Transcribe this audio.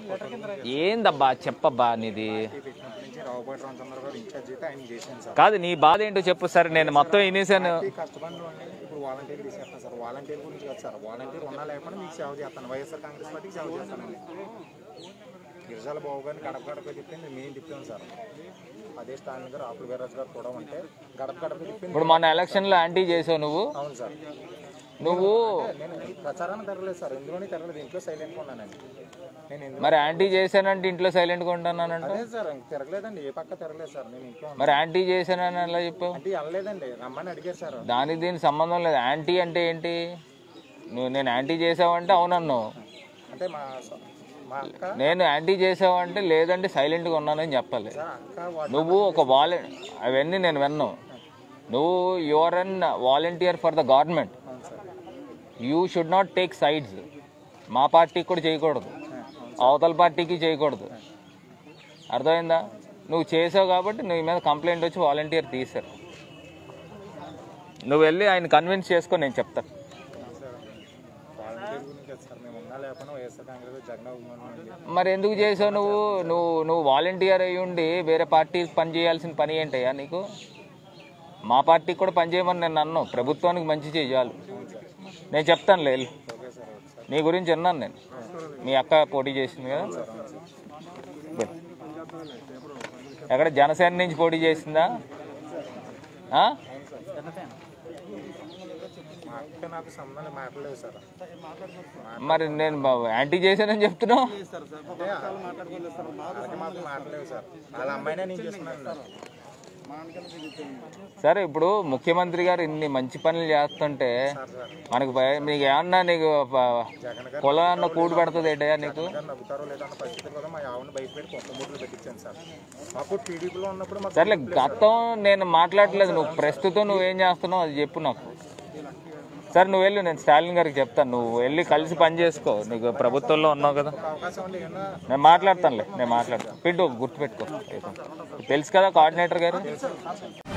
ఏందబ్బా చెప్పబ్బా నీది పెట్టినప్పటి నుంచి రావుపాటి రామచంద్ర గారు ఇన్ఛార్జ్ అయితే ఆయన చేశాను సార్ కాదు నీ బాధ ఏంటో చెప్పు సరే నేను మొత్తం వినేసాను ఈ కష్టపడిన వాళ్ళని ఇప్పుడు వాలంటీర్ తీసుకెళ్తాను సార్ వాలంటీర్ గురించి కాదు సార్ వాలంటీర్ ఉన్నా లేకుండా మీకు సేవ చేస్తాను వైఎస్ఆర్ కాంగ్రెస్ పార్టీకి సేవ చేస్తానండి గిరిజాల బాబు గారిని గడప గడప తిప్పింది మేము తిప్పాం సార్ అదే స్టాలిన్ గారు ఆపుల వీర్రాజు గారు కూడా ఉంటే గడప గడప తిప్పింది ఇప్పుడు మొన్న ఎలక్షన్లో యాంటీ చేసావు నువ్వు అవును సార్ నువ్వు నేను ఈ ప్రచారాన్ని తిరగలేదు సార్ ఎందులోనే తిరగలేదు ఇంట్లో సైలెంట్గా ఉన్నానండి నేను ఎందులో మరి యాంటీ చేశానంటే ఇంట్లో సైలెంట్గా ఉంటానంట అదే సార్ ఇంక తిరగలేదండి ఏ పక్క తిరగలేదు సార్ నేను ఇంట్లో ఉన్నాను. మరి యాంటీ చేశానని ఎలా చెప్పావు అంటే వెళ్ళలేదండి రమ్మని అడిగారు సార్ దానికి దీనికి సంబంధం లేదు యాంటీ అంటే ఏంటి నువ్వు నేను యాంటీ చేసావంటే అవునన్నావు అంటే మా స- మా అక్క నేను యాంటీ చేసావంటే లేదంటే సైలెంట్గా ఉన్నానని చెప్పాలి సార్ అక్క వా- నువ్వు ఒక వాలె అవన్నీ నేను విన్నాను నువ్వు you're an volunteer for the government అవును sir you should not take sides మా పార్టీకి కూడా చేయకూడదు అవతల పార్టీకి చేయకూడదు అర్థమైందా నువ్వు చేసావు కాబట్టి నీ మీద కంప్లైంట్ వచ్చి వాలంటీర్ తీశారు నువ్వు వెళ్ళి ఆయన కన్విన్స్ చేసుకో నేను చెప్తాను సార్ వాలంటీర్ గురించి కాదు సార్ మేము ఉన్నా లేకపోయినా వైఎస్ఆర్ కాంగ్రెస్ జగన్ అభిమానం అండి మరి ఎందుకు చేసావు నువ్వు నువ్వు నువ్వు వాలంటీర్ అయ్యి ఉండి వేరే పార్టీకి పని చేయాల్సిన పని ఏంటయ్యా నీకు మా పార్టీకి కూడా పని చేయమని నేను అన్నాను ప్రభుత్వానికి మంచి చేయాలి నేను చెప్తానులే వెళ్ళు. ఓకే సార్ ఓకే సార్ నీ గురించి విన్నాను నేను మీ అక్క పోటీ చేసింది కదా వెళ్ళు. ఎక్కడ జనసేన నుంచి పోటీ చేసిందా ఆ? మా అక్క నాకు సంబంధం మాట్లాడలేదు సార్ మరి నేను బా- యాంటీ చేశానని చెప్తున్నావు అంటే వాళ్ళకి మాకు మాట్లాడలేదు సార్ వాళ్ళ అమ్మాయినే నేను చేసుకున్నాను సరే ఇప్పుడు ముఖ్యమంత్రి గారు ఇన్ని మంచి పనులు చేస్తుంటే సార్ సార్ మనకు భయ- నీకు ఏమన్నా నీకు ప- జగన్ గారు కులాన్న కూడు పెడుతుంది ఏంటయ్యా నీకు గారు నవ్వుతారో లేదో అన్న పరిస్థితి కూడా మా ఆవుని బయట పెట్టి కొత్త మూటలు పెట్టించాను సార్ మాకు టీడీపీలో ఉన్నప్పుడు మాకు సర్లే గతం నేను మాట్లాడలేదు నువ్వు ప్రస్తుతం నువ్వేం చేస్తున్నావు అది చెప్పు నాకు సరే నువ్వు వెళ్ళు నేను స్టాలిన్ గారికి చెప్తాను నువ్వు వెళ్ళి కలిసి పని చేసుకో నీకు ప్రభుత్వంలో ఉన్నావు కదా ఒక అవకాశం ఉండి ఏమన్నా నేను మాట్లాడతానులే నేను మాట్లాడతాను పిండు గుర్తుపెట్టుకో తెలుసు కదా కోఆర్డినేటర్ గారు